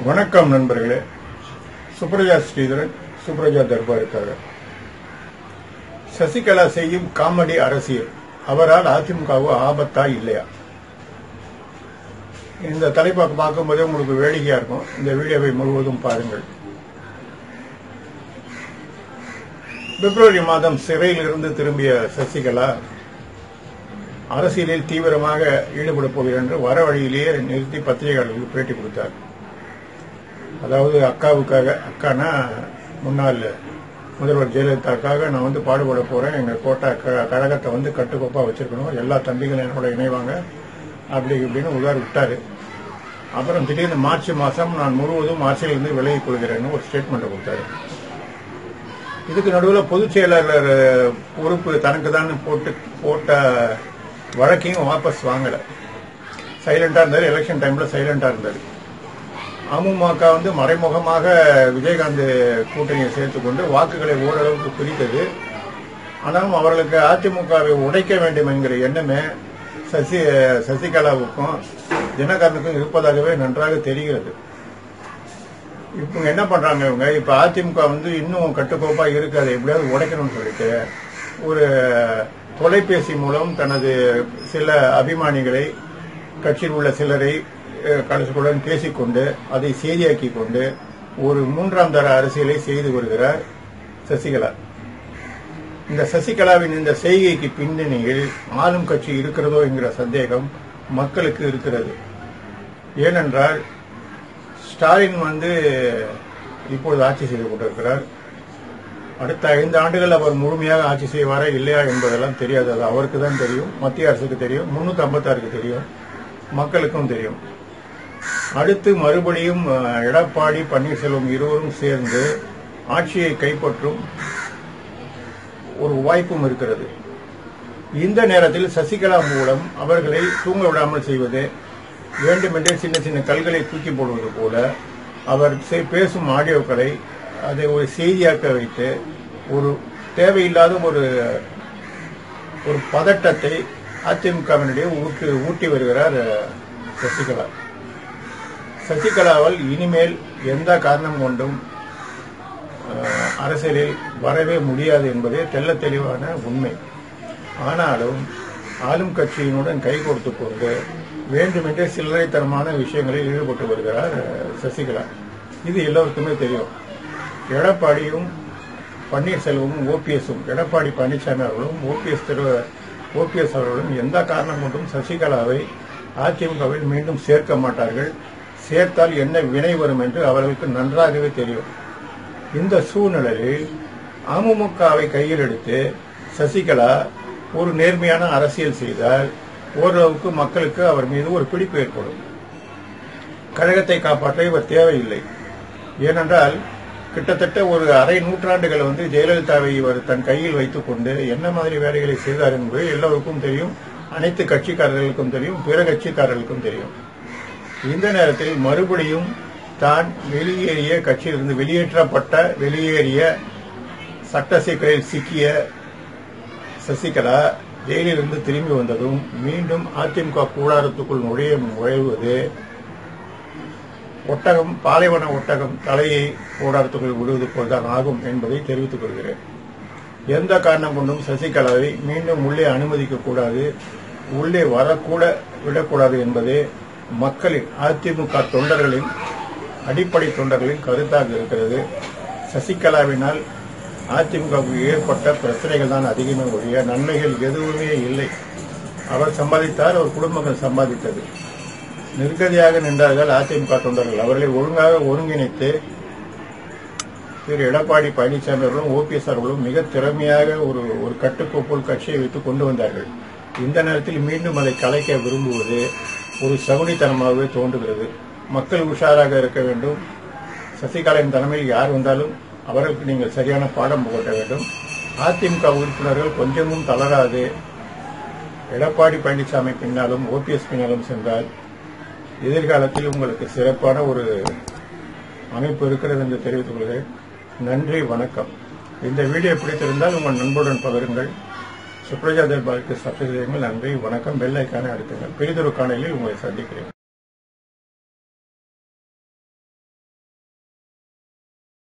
வணக்கம் நண்பர்களே சுப்ரஜா ஸ்ரீதரன் சுப்ரஜா தர்பாருக்காக சசிகலா செய்யும் காமெடி அரசியல் அவரால் அதிமுகவு ஆபத்தா இல்லையா இந்த தலைப்பை பார்க்கும்போதே உங்களுக்கு வேடிக்கையா இருக்கும் இந்த வீடியோவை முழுவதும் பாருங்கள் பிப்ரவரி மாதம் சிறையில் இருந்து திரும்பிய சசிகலா அரசியலில் தீவிரமாக ஈடுபட போகிறார் என்று வர வழியிலேயே நிறுத்தி பத்திரிகையாளர்களுக்கு பேட்டி கொடுத்தார் அதாவது அக்காவுக்காக அக்கானா முன்னாள் முதல்வர் ஜெயலலிதாக்காக நான் வந்து பாடுபட போறேன் எங்க கோட்டை க- கழகத்தை வந்து கட்டுக்கோப்பா வச்சிருக்கணும் எல்லா தம்பிகளும் என்னோட இணைவாங்க அப்படி இப்படின்னு உதார் விட்டாரு அப்புறம் திடீர்னு மார்ச் மாசம் நான் முழுவதும் அரசியலிருந்து விலகிக் கொள்கிறேன்னு ஒரு ஸ்டேட்மெண்ட் கொடுத்தாரு இதுக்கு நடுவில் பொதுச் செயலாளர் அஹ், பொறுப்பு தனக்கு தான் போட்டு போட்ட வழக்கையும் வாபஸ் வாங்கல சைலண்டா இருந்தாரு எலெக்ஷன் டைம்ல சைலண்டா இருந்தாரு அமமுக வந்து மறைமுகமாக விஜயகாந்த் கூட்டணியை சேர்த்துக்கொண்டு வாக்குகளை ஓரளவுக்கு பிரித்தது ஆனாலும் அவர்களுக்கு அதிமுகவை உடைக்க வேண்டும் என்கிற எண்ணமே சசி சசிகலாவுக்கும் தினகரனுக்கும் இருப்பதாகவே நன்றாக தெரிகிறது இப்போ என்ன பண்றாங்க இவங்க இப்ப அதிமுக வந்து இன்னும் கட்டுக்கோப்பா இருக்கு அதை எப்படியாவது உடைக்கணும்னு சொல்லிட்டு ஒரு தொலைபேசி மூலம் தனது சில அபிமானிகளை கட்சியில் உள்ள சிலரை அஹ், கடைசிகளுடன் பேசிக்கொண்டு அதை செய்தியாக்கி கொண்டு ஒரு மூன்றாம் தர அரசியலை செய்து வருகிறார் சசிகலா இந்த சசிகலாவின் இந்த செய்கைக்கு பின்னணியில் ஆளும் கட்சி இருக்கிறதோ என்கிற சந்தேகம் மக்களுக்கு இருக்கிறது ஏனென்றால் ஸ்டாலின் வந்து இப்பொழுது ஆட்சி செய்து கொண்டிருக்கிறார் அடுத்த ஐந்து ஆண்டுகள் அவர் முழுமையாக ஆட்சி செய்வாரா இல்லையா என்பதெல்லாம் தெரியாது அது அவருக்கு தான் தெரியும் மத்திய அரசுக்கு தெரியும் முன்னூத்தி ஐம்பத்தாறுக்கு தெரியும் மக்களுக்கும் தெரியும் அடுத்து மறுபடியும் அஹ், எடப்பாடி பன்னீர்செல்வம் இருவரும் சேர்ந்து ஆட்சியை கைப்பற்றும் ஒரு வாய்ப்பும் இருக்கிறது இந்த நேரத்தில் சசிகலா மூலம் அவர்களை தூங்க விடாமல் செய்வது வேண்டுமென்றே சின்ன சின்ன கல்களை தூக்கி போடுவது போல அவர் செ- பேசும் ஆடியோக்களை அதை ஒரு செய்தியாக்க வைத்து ஒரு தேவையில்லாத ஒரு ஒரு பதட்டத்தை அதிமுகவினுடைய ஊட்டு ஊட்டி வருகிறார் அஹ், சசிகலா சசிகலாவால் இனிமேல் எந்த காரணம் கொண்டும் அஹ், அரசியலில் வரவே முடியாது என்பதே தெள்ளத் தெளிவான உண்மை ஆனாலும் ஆளும் கட்சியினுடன் கைகோர்த்து கொண்டு வேண்டுமென்றே சில்லறைத்தனமான விஷயங்களில் ஈடுபட்டு வருகிறார் அஹ், சசிகலா இது எல்லோருக்குமே தெரியும் எடப்பாடியும் பன்னீர்செல்வமும் ஓபிஎஸும் எடப்பாடி பழனிசாமி அவர்களும் ஓபிஎஸ் திரு ஓபிஎஸ் அவர்களும் எந்த காரணம் கொண்டும் சசிகலாவை அதிமுகவில் மீண்டும் சேர்க்க மாட்டார்கள் சேர்த்தால் என்ன வினை வரும் என்று அவர்களுக்கு நன்றாகவே தெரியும் இந்த சூழ்நிலையில் அமமுகவை கையில் எடுத்து சசிகலா ஒரு நேர்மையான அரசியல் செய்தால் ஓரளவுக்கு மக்களுக்கு அவர் மீது ஒரு பிடிப்பு ஏற்படும் கழகத்தை காப்பாற்ற இவர் தேவையில்லை ஏனென்றால் கிட்டத்தட்ட ஒரு அரை நூற்றாண்டுகள் வந்து ஜெயலலிதாவை இவர் தன் கையில் வைத்துக் கொண்டு என்ன மாதிரி வேலைகளை செய்தார் என்பது எல்லோருக்கும் தெரியும் அனைத்து கட்சிக்காரர்களுக்கும் தெரியும் பிற கட்சிக்காரர்களுக்கும் தெரியும் இந்த நேரத்தில் மறுபடியும் தான் வெளியேறிய கட்சியிலிருந்து வெளியேற்றப்பட்ட வெளியேறிய சட்ட சிக்கலில் சிக்கிய சசிகலா ஜெயிலிலிருந்து திரும்பி வந்ததும் மீண்டும் அதிமுக கூடாரத்துக்குள் நுழைய முயல்வது ஒட்டகம் பாலைவன ஒட்டகம் தலையை கூடாரத்துக்குள் விடுவது போல்தான் ஆகும் என்பதை தெரிவித்துக் கொள்கிறேன் எந்த காரணம் கொண்டும் சசிகலாவை மீண்டும் உள்ளே அனுமதிக்க கூடாது உள்ளே வரக்கூட விடக்கூடாது என்பதே மக்களின் அதிமுக தொண்டர்களின் அடிப்படை தொண்டர்களின் கருத்தாக இருக்கிறது சசிகலாவினால் அதிமுகவுக்கு ஏற்பட்ட பிரச்சனைகள் தான் அதிகமே ஒழிய நன்மைகள் எதுவுமே இல்லை அவர் சம்பாதித்தார் அவர் குடும்பங்கள் சம்பாதித்தது நிர்கதியாக நின்றார்கள் அதிமுக தொண்டர்கள் அவர்களை ஒழுங்காக ஒருங்கிணைத்து திரு எடப்பாடி பழனிசாமி அவர்களும் ஓபிஎஸ் அவர்களும் மிக திறமையாக ஒரு ஒரு கட்டுக்கோப்புள் கட்சியை வைத்து கொண்டு வந்தார்கள் இந்த நேரத்தில் மீண்டும் அதை கலைக்க விரும்புவது ஒரு சகுனித்தனமாகவே தோன்றுகிறது மக்கள் உஷாராக இருக்க வேண்டும் சசிகலாவின் தலைமையில் யார் வந்தாலும் அவர்களுக்கு நீங்கள் சரியான பாடம் புகட்ட வேண்டும் அதிமுக உறுப்பினர்கள் கொஞ்சமும் தளராது எடப்பாடி பழனிசாமி பின்னாலும் ஓபிஎஸ் பின்னாலும் சென்றால் எதிர்காலத்தில் உங்களுக்கு சிறப்பான ஒரு அமைப்பு இருக்கிறது என்று தெரிவித்துக் கொள்கிறேன் நன்றி வணக்கம் இந்த வீடியோ பிடித்திருந்தால் உங்கள் நண்பருடன் பகிருங்கள் சுப்ரஜா தர்பாருக்கு சப்ஸ்கிரைப் செய்யுங்கள் நன்றி வணக்கம் பெல் ஐக்கானை அழுத்துங்கள் பெரிதொரு காணொலியில் உங்களை சந்திக்கிறேன்